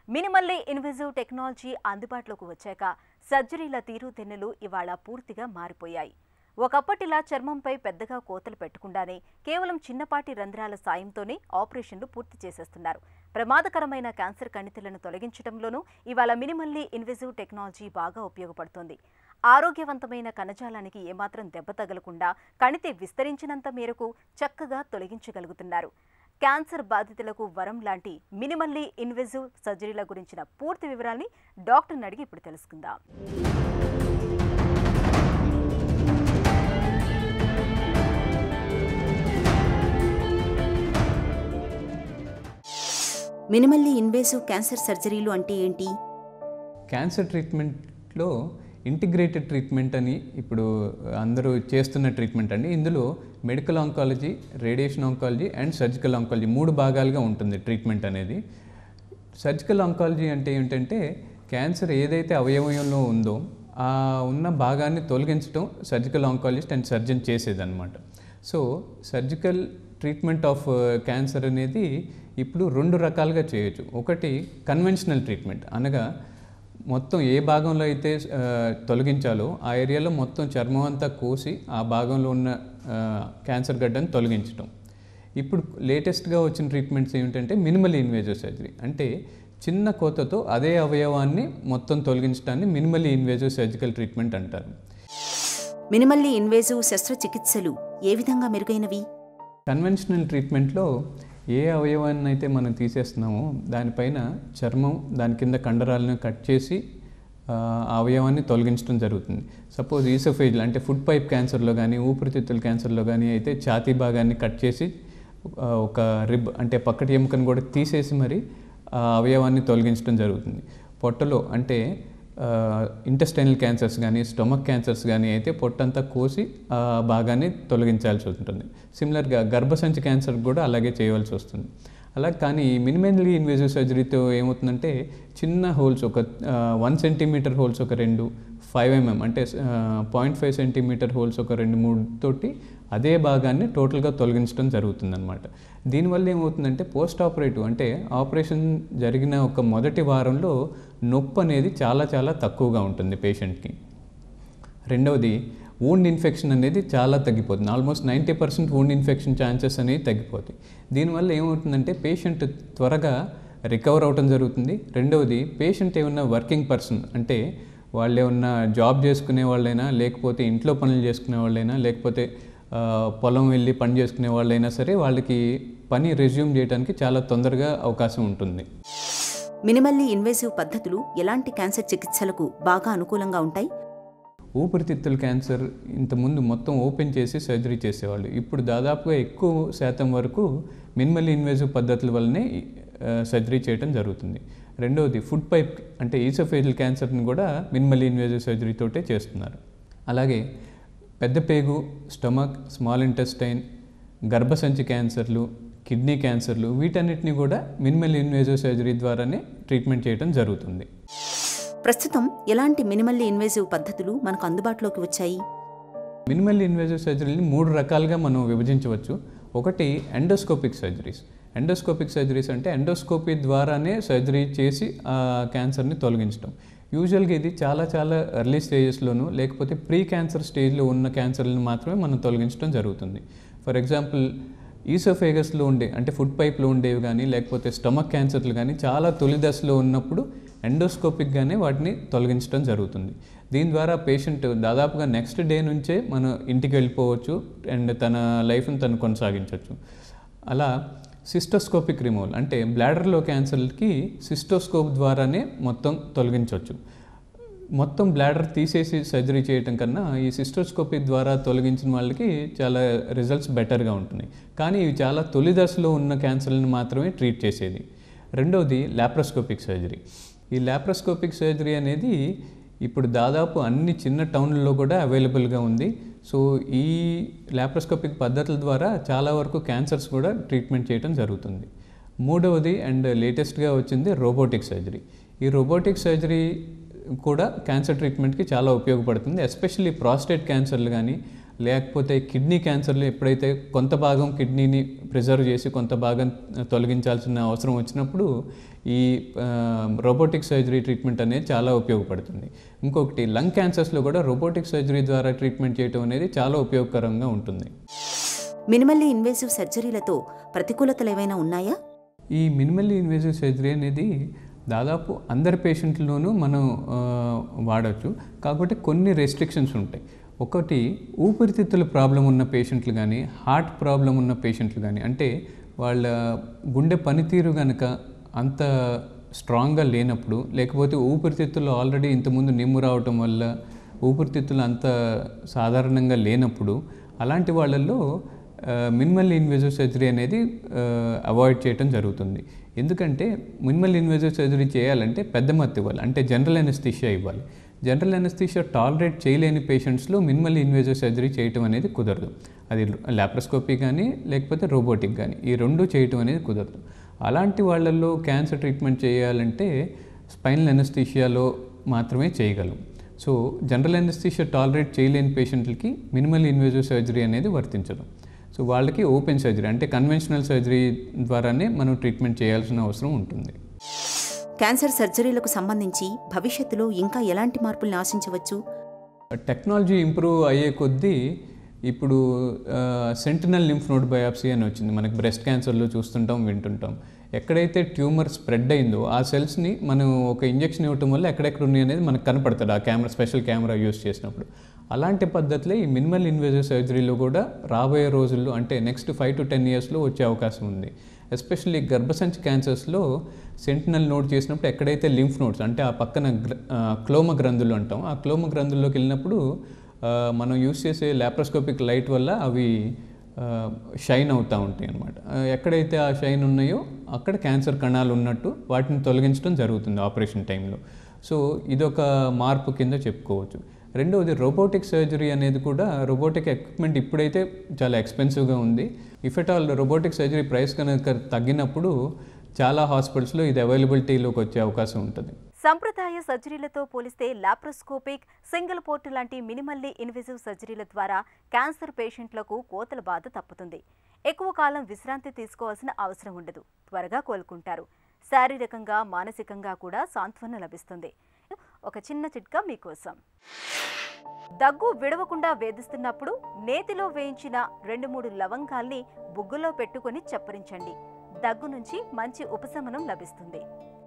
minimally invasive technology అందుబాటులోకి వచ్చాక సర్జరీల తీరుతెన్నులు ఇవాళ పూర్తిగా మారిపోయాయి ఒకప్పటిలా చర్మంపై పెద్దగా కోతలు పెట్టకుండానే కేవలం చిన్నపాటి రంధ్రాల సాయంతోనే ఆపరేషన్లు పూర్తి చేసేస్తున్నారు ప్రమాదకరమైన క్యాన్సర్ కణితులను తొలగించడంలోనూ ఇవాళ మినిమల్లీ ఇన్విజివ్ టెక్నాలజీ బాగా ఉపయోగపడుతోంది ఆరోగ్యవంతమైన కణజాలానికి ఏమాత్రం దెబ్బ తగలకుండా కణితి విస్తరించినంత మేరకు చక్కగా తొలగించగలుగుతున్నారు క్యాన్సర్ బాధితులకు వరం లాంటి మినిమల్లీ ఇన్వెజివ్ సర్జరీల గురించిన పూర్తి వివరాల్ని డాక్టర్ని అడిగి ఇప్పుడు తెలుసుకుందాం మినిమల్లీ ఇన్వేసివ్ క్యాన్సర్ సర్జరీలు అంటే ఏంటి క్యాన్సర్ ట్రీట్మెంట్లో ఇంటిగ్రేటెడ్ ట్రీట్మెంట్ అని ఇప్పుడు అందరూ చేస్తున్న ట్రీట్మెంట్ అండి ఇందులో medical oncology radiation oncology and surgical oncology మూడు భాగాలుగా ఉంటుంది ట్రీట్మెంట్ అనేది సర్జికల్ ఆంకాలజీ అంటే ఏంటంటే క్యాన్సర్ ఏదైతే అవయవంలో ఉందో ఆ ఉన్న భాగాన్ని తొలగించడం సర్జికల్ ఆంకాలజిస్ట్ అండ్ సర్జన్ చేసేదన్నమాట so surgical treatment of cancer అనేది ఇప్పుడు రెండు రకాలుగా చేయొచ్చు ఒకటి కన్వెన్షనల్ ట్రీట్మెంట్ అనగా మొత్తం ఏ భాగంలో అయితే ఆ, తొలగించాలో ఆ ఏరియాలో మొత్తం చర్మం అంతా కోసి ఆ భాగంలో ఉన్న ఆ, క్యాన్సర్ గడ్డను తొలగించడం ఇప్పుడు లేటెస్ట్గా వచ్చిన ట్రీట్మెంట్స్ ఏమిటంటే మినిమల్ ఇన్వేజివ్ సర్జరీ అంటే చిన్న కోతతో అదే అవయవాన్ని మొత్తం తొలగించడాన్ని మినిమల్ ఇన్వేజివ్ సర్జికల్ ట్రీట్మెంట్ అంటారు మినిమల్లీ ఇన్వేసివ్ శస్త్రచికిత్సలు ఏ విధంగా మెరుగైనవి కన్వెన్షనల్ ట్రీట్మెంట్లో ఏ అవయవాన్ని అయితే మనం తీసేస్తున్నామో దానిపైన చర్మం దాని కింద కండరాలను కట్ చేసి ఆ ఆ అవయవాన్ని తొలగించడం జరుగుతుంది సపోజ్ ఈసోఫేజ్ అంటే ఫుడ్ పైప్ క్యాన్సర్లో కానీ ఊపిరితిత్తుల క్యాన్సర్లో కానీ అయితే ఛాతీ భాగాన్ని కట్ చేసి ఆ, ఒక రిబ్ అంటే పక్కటి ఎముకను కూడా తీసేసి మరి ఆ అవయవాన్ని తొలగించడం జరుగుతుంది పొట్టలో అంటే ఇంటెస్టైనల్ క్యాన్సర్స్ కానీ స్టొమక్ క్యాన్సర్స్ కానీ అయితే పొట్టంతా కోసి ఆ భాగాన్ని తొలగించాల్సి ఉంటుంది సిమిలర్గా గర్భసంచి క్యాన్సర్ కూడా అలాగే చేయవలసి వస్తుంది అలా కానీ మినిమల్లీ ఇన్వేజివ్ సర్జరీతో ఏమవుతుందంటే చిన్న హోల్స్ ఒక వన్ సెంటీమీటర్ హోల్స్ ఒక రెండు ఫైవ్ ఎంఎం అంటే పాయింట్ ఫైవ్ సెంటీమీటర్ హోల్స్ ఒక రెండు మూడు తోటి అదే భాగాన్ని టోటల్గా తొలగించడం జరుగుతుందన్నమాట దీనివల్ల ఏమవుతుందంటే పోస్ట్ ఆపరేటివ్ అంటే ఆపరేషన్ జరిగిన ఒక మొదటి వారంలో నొప్పి అనేది చాలా చాలా తక్కువగా ఉంటుంది పేషెంట్కి రెండవది వూండ్ ఇన్ఫెక్షన్ అనేది చాలా తగ్గిపోతుంది almost ninety percent wound infection chances అనేవి తగ్గిపోతాయి దీనివల్ల ఏమవుతుందంటే పేషెంట్ త్వరగా రికవర్ అవటం జరుగుతుంది రెండవది పేషెంట్ ఏమన్నా వర్కింగ్ పర్సన్ అంటే వాళ్ళు ఏమన్నా జాబ్ చేసుకునే వాళ్ళైనా లేకపోతే ఇంట్లో పనులు చేసుకునే వాళ్ళైనా లేకపోతే ఆ, పొలం వెళ్ళి పని చేసుకునే వాళ్ళైనా సరే వాళ్ళకి పని రెజ్యూమ్ చేయడానికి చాలా తొందరగా అవకాశం ఉంటుంది మినిమల్లీ ఇన్వేసివ్ పద్ధతులు ఎలాంటి క్యాన్సర్ చికిత్సలకు బాగా అనుకూలంగా ఉంటాయి ఊపిరితిత్తుల క్యాన్సర్ ఇంతకుముందు మొత్తం ఓపెన్ చేసి సర్జరీ చేసేవాళ్ళు ఇప్పుడు దాదాపుగా ఎక్కువ శాతం వరకు మినిమల్ ఇన్వేజివ్ పద్ధతుల వల్లనే ఆ, సర్జరీ చేయడం జరుగుతుంది రెండవది ఫుడ్ పైప్ అంటే ఈసోఫేజల్ క్యాన్సర్ని కూడా మినిమల్ ఇన్వేజివ్ సర్జరీతోటే చేస్తున్నారు అలాగే పెద్ద పేగు స్టమక్ స్మాల్ ఇంటెస్టైన్ గర్భసంచి క్యాన్సర్లు కిడ్నీ క్యాన్సర్లు వీటన్నిటిని కూడా మినిమల్ ఇన్వేజివ్ సర్జరీ ద్వారానే ట్రీట్మెంట్ చేయడం జరుగుతుంది ప్రస్తుతం ఎలాంటి మినిమల్లీ ఇన్వేసివ్ పద్ధతులు మనకు అందుబాటులోకి వచ్చాయి మినిమల్ ఇన్వేజివ్ సర్జరీని మూడు రకాలుగా మనం విభజించవచ్చు ఒకటి ఎండోస్కోపిక్ సర్జరీస్ ఎండోస్కోపిక్ సర్జరీస్ అంటే ఎండోస్కోపీ ద్వారానే సర్జరీ చేసి ఆ క్యాన్సర్ని తొలగించడం యూజువల్గా ఇది చాలా చాలా ఎర్లీ స్టేజెస్లోనూ లేకపోతే ప్రీ క్యాన్సర్ స్టేజ్లో ఉన్న క్యాన్సర్లను మాత్రమే మనం తొలగించడం జరుగుతుంది ఫర్ ఎగ్జాంపుల్ ఈసోఫేగస్లో ఉండే అంటే ఫుడ్ పైప్లో ఉండేవి కానీ లేకపోతే స్టమక్ క్యాన్సర్లు కానీ చాలా తొలి దశలో ఉన్నప్పుడు ఎండోస్కోపిక్గానే వాటిని తొలగించడం జరుగుతుంది దీని ద్వారా పేషెంట్ దాదాపుగా నెక్స్ట్ డే నుంచే మనం ఇంటికి వెళ్ళిపోవచ్చు అండ్ తన లైఫ్ని తను కొనసాగించవచ్చు అలా సిస్టోస్కోపిక్ రిమూవల్ అంటే బ్లాడర్లో క్యాన్సర్కి సిస్టోస్కోప్ ద్వారానే మొత్తం తొలగించవచ్చు మొత్తం బ్లాడర్ తీసేసి సర్జరీ చేయటం కన్నా ఈ సిస్టోస్కోపీ ద్వారా తొలగించిన వాళ్ళకి చాలా రిజల్ట్స్ బెటర్గా ఉంటున్నాయి కానీ ఇవి చాలా తొలి దశలో ఉన్న క్యాన్సర్లను మాత్రమే ట్రీట్ చేసేది రెండవది లాప్రోస్కోపిక్ సర్జరీ ఈ లాప్రోస్కోపిక్ సర్జరీ అనేది ఇప్పుడు దాదాపు అన్ని చిన్న టౌన్లలో కూడా అవైలబుల్గా ఉంది సో ఈ లాప్రోస్కోపిక్ పద్ధతుల ద్వారా చాలా వరకు క్యాన్సర్స్ కూడా ట్రీట్మెంట్ చేయడం జరుగుతుంది మూడవది అండ్ లేటెస్ట్గా వచ్చింది రోబోటిక్ సర్జరీ ఈ రోబోటిక్ సర్జరీ కూడా క్యాన్సర్ ట్రీట్మెంట్కి చాలా ఉపయోగపడుతుంది ఎస్పెషల్లీ ప్రాస్టేట్ క్యాన్సర్లు కానీ లేకపోతే కిడ్నీ క్యాన్సర్లో ఎప్పుడైతే కొంత భాగం కిడ్నీని ప్రిజర్వ్ చేసి కొంత భాగం తొలగించాల్సిన అవసరం వచ్చినప్పుడు ఈ రోబోటిక్ సర్జరీ ట్రీట్మెంట్ అనేది చాలా ఉపయోగపడుతుంది ఇంకొకటి లంగ్ క్యాన్సర్స్లో కూడా రోబోటిక్ సర్జరీ ద్వారా ట్రీట్మెంట్ చేయడం అనేది చాలా ఉపయోగకరంగా ఉంటుంది మినిమల్లీ ఇన్వేసివ్ సర్జరీలతో ప్రతికూలతలు ఏవైనా ఉన్నాయా ఈ మినిమల్లీ ఇన్వేసివ్ సర్జరీ అనేది దాదాపు అందరి పేషెంట్లోనూ మనం ఆ, వాడచ్చు కాకపోతే కొన్ని రెస్ట్రిక్షన్స్ ఉంటాయి ఒకటి ఊపిరితిత్తుల ప్రాబ్లం ఉన్న పేషెంట్లు కానీ హార్ట్ ప్రాబ్లం ఉన్న పేషెంట్లు కానీ అంటే వాళ్ళ గుండె పనితీరు కనుక అంత స్ట్రాంగ్గా లేనప్పుడు లేకపోతే ఊపిరితిత్తులు ఆల్రెడీ ఇంతకుముందు నిమ్ము రావటం వల్ల ఊపిరితిత్తులు అంత సాధారణంగా లేనప్పుడు అలాంటి వాళ్ళల్లో మినిమల్ ఇన్వేజివ్ సర్జరీ అనేది అవాయిడ్ చేయడం జరుగుతుంది ఎందుకంటే మినిమల్ ఇన్వేజివ్ సర్జరీ చేయాలంటే పెద్ద మత్తు ఇవ్వాలి అంటే జనరల్ అనెస్థీషియా ఇవ్వాలి జనరల్ అనెస్థీషియా టాలరేట్ చేయలేని పేషెంట్స్లో మినిమల్ ఇన్వేజివ్ సర్జరీ చేయటం అనేది కుదరదు అది లాప్రోస్కోపీ కానీ లేకపోతే రోబోటిక్ కానీ ఈ రెండు చేయటం అనేది కుదరదు అలాంటి వాళ్ళల్లో క్యాన్సర్ ట్రీట్మెంట్ చేయాలంటే స్పైనల్ అనెస్థీషియాలో మాత్రమే చేయగలం సో జనరల్ అనెస్థీషియా టాలరేట్ చేయలేని పేషెంట్లకి మినిమల్ ఇన్వేజివ్ సర్జరీ అనేది వర్తించదు సో వాళ్ళకి ఓపెన్ సర్జరీ అంటే కన్వెన్షనల్ సర్జరీ ద్వారానే మనం ట్రీట్మెంట్ చేయాల్సిన అవసరం ఉంటుంది క్యాన్సర్ సర్జరీలకు సంబంధించి భవిష్యత్తులో ఇంకా ఎలాంటి మార్పుల్ని ఆశించవచ్చు టెక్నాలజీ ఇంప్రూవ్ అయ్యే కొద్దీ ఇప్పుడు సెంటినల్ లింఫ్ నోడ్ బయాప్సీ అని వచ్చింది మనకి బ్రెస్ట్ క్యాన్సర్లో చూస్తుంటాం వింటుంటాం ఎక్కడైతే ట్యూమర్ స్ప్రెడ్ అయిందో ఆ సెల్స్ని మనం ఒక ఇంజెక్షన్ ఇవ్వటం వల్ల ఎక్కడెక్కడ ఉన్నాయి అనేది మనకు కనపడుతుంది ఆ కెమెరా స్పెషల్ కెమెరా యూస్ చేసినప్పుడు అలాంటి పద్ధతిలో ఈ మినిమల్ ఇన్వేజివ్ సర్జరీలో కూడా రాబోయే రోజుల్లో అంటే నెక్స్ట్ ఫైవ్ టు టెన్ ఇయర్స్లో వచ్చే అవకాశం ఉంది ఎస్పెషల్లీ గర్భసంచి క్యాన్సర్స్లో సెంటినల్ నోడ్ చేసినప్పుడు ఎక్కడైతే లింఫ్ నోడ్స్ అంటే ఆ పక్కన గ్ర ఆ, క్లోమ గ్రంథులు అంటాం ఆ క్లోమ గ్రంథుల్లోకి వెళ్ళినప్పుడు ఆ, మనం యూస్ చేసే లాప్రోస్కోపిక్ లైట్ వల్ల అవి షైన్ అవుతూ ఉంటాయి అన్నమాట ఆ, ఎక్కడైతే ఆ షైన్ ఉన్నాయో అక్కడ క్యాన్సర్ కణాలు ఉన్నట్టు వాటిని తొలగించడం జరుగుతుంది ఆపరేషన్ టైంలో సో ఇదొక మార్పు కింద చెప్పుకోవచ్చు రెండవది రోబోటిక్ సర్జరీ అనేది కూడా రోబోటిక్ ఎక్విప్మెంట్ ఇప్పుడైతే చాలా ఎక్స్పెన్సివ్గా ఉంది if at all robotic surgery price కనుక తగ్గినప్పుడు చాలా హాస్పిటల్స్లో ఇది అవైలబిలిటీలోకి వచ్చే అవకాశం ఉంటుంది సంప్రదాయ సర్జరీలతో పోలిస్తే లాప్రోస్కోపిక్ సింగిల్ పోర్ట్ లాంటి మినిమల్లీ ఇన్విజివ్ సర్జరీల ద్వారా క్యాన్సర్ పేషెంట్లకు కోతల బాధ తప్పుతుంది ఎక్కువ కాలం విశ్రాంతి తీసుకోవాల్సిన అవసరం ఉండదు త్వరగా కోలుకుంటారు శారీరకంగా మానసికంగా కూడా సాంత్వన లభిస్తుంది ఒక చిన్న చిట్కా మీకోసం దగ్గు విడవకుండా వేధిస్తున్నప్పుడు నేతిలో వేయించిన రెండు మూడు లవంగాల్ని బుగ్గులో పెట్టుకొని చప్పరించండి దగ్గు నుంచి మంచి ఉపశమనం లభిస్తుంది